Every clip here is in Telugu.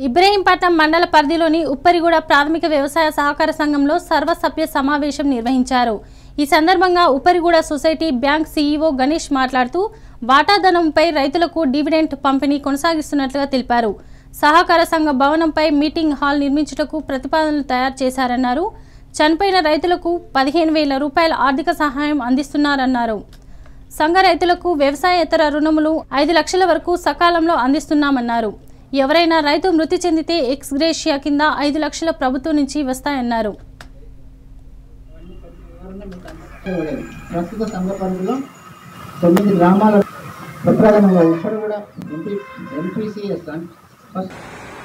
ఇబ్రహీంపట్నం మండల పరిధిలోని ఉప్పరిగూడ ప్రాథమిక వ్యవసాయ సహకార సంఘంలో సర్వసభ్య సమావేశం నిర్వహించారు ఈ సందర్భంగా Upparguda society bank CEO Ganesh మాట్లాడుతూ వాటాధనంపై రైతులకు డివిడెంట్ పంపిణీ కొనసాగిస్తున్నట్లుగా తెలిపారు సహకార సంఘ భవనంపై మీటింగ్ హాల్ నిర్మించుటకు ప్రతిపాదనలు తయారు చేశారన్నారు చనిపోయిన రైతులకు పదిహేను వేల రూపాయల ఆర్థిక సహాయం అందిస్తున్నారన్నారు సంఘ రైతులకు వ్యవసాయేతర రుణములు ఐదు లక్షల వరకు సకాలంలో అందిస్తున్నామన్నారు ఎవరైనా రైతు మృతి చెందితే ఎక్స్ గ్రేషియా కింద ఐదు లక్షల ప్రభుత్వం నుంచి వస్తాయన్నారు ఇవ్వలేదు. ప్రస్తుత సంఘ పరిధిలో తొమ్మిది గ్రామాల ప్రప్రథమంగా ఇప్పుడు కూడా ఎంపీ ఎంపీసీఎస్ ఫస్ట్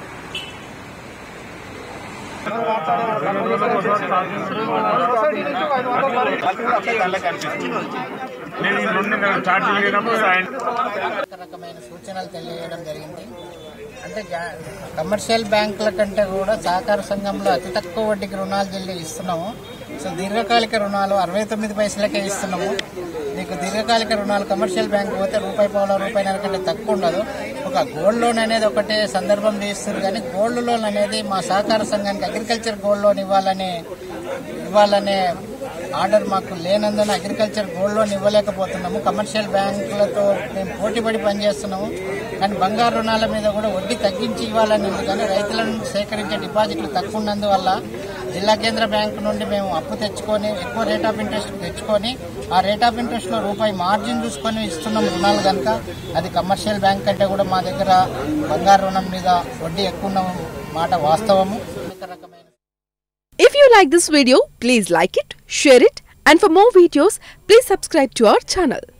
నేను ఈ రెండు నెలలు స్టార్ట్ చేయనప్పుడు ఆయన రకమైన సూచనలు తెలియజేయడం జరిగింది అంటే జా- కమర్షియల్ బ్యాంకుల కంటే కూడా సహకార సంఘంలో అతి తక్కువ వడ్డీకి రుణాలు చెల్లి ఇస్తున్నాము సో దీర్ఘకాలిక రుణాలు అరవై తొమ్మిది పైసలకే ఇస్తున్నాము మీకు దీర్ఘకాలిక రుణాలు కమర్షియల్ బ్యాంక్ పోతే రూపాయి పావుల రూపాయిన్నర కంటే తక్కువ ఉండదు ఒక గోల్డ్ లోన్ అనేది ఒకటే సందర్భం తీస్తారు కానీ గోల్డ్ లోన్ అనేది మా సహకార సంఘానికి అగ్రికల్చర్ గోల్డ్ లోన్ ఇవ్వాలనే ఇవ్వాలనే ఆర్డర్ మాకు లేనందున అగ్రికల్చర్ గోల్డ్ లోన్ ఇవ్వలేకపోతున్నాము కమర్షియల్ బ్యాంకులతో మేము పోటీపడి పనిచేస్తున్నాము కానీ బంగారు రుణాల మీద కూడా వడ్డీ తగ్గించి ఇవ్వాలని ఉంది కానీ రైతులను సేకరించే డిపాజిట్లు తక్కువ ఉన్నందువల్ల జిల్లా కేంద్ర బ్యాంకు నుండి మేము అప్పు తెచ్చుకొని ఎక్కువ రేట్ ఆఫ్ ఇంట్రెస్ట్ తెచ్చుకొని ఆ రేట్ ఆఫ్ ఇంట్రెస్ట్ లో రూపాయి మార్జిన్ చూసుకొని ఇస్తున్నాం రుణాలు కనుక అది కమర్షియల్ బ్యాంక్ కంటే కూడా మా దగ్గర బంగారు రుణం మీద వడ్డీ ఎక్కువ ఉన్న మాట వాస్తవము అనేక రకమైన If you like this video, please like it, share it, and for more videos, please subscribe to our channel.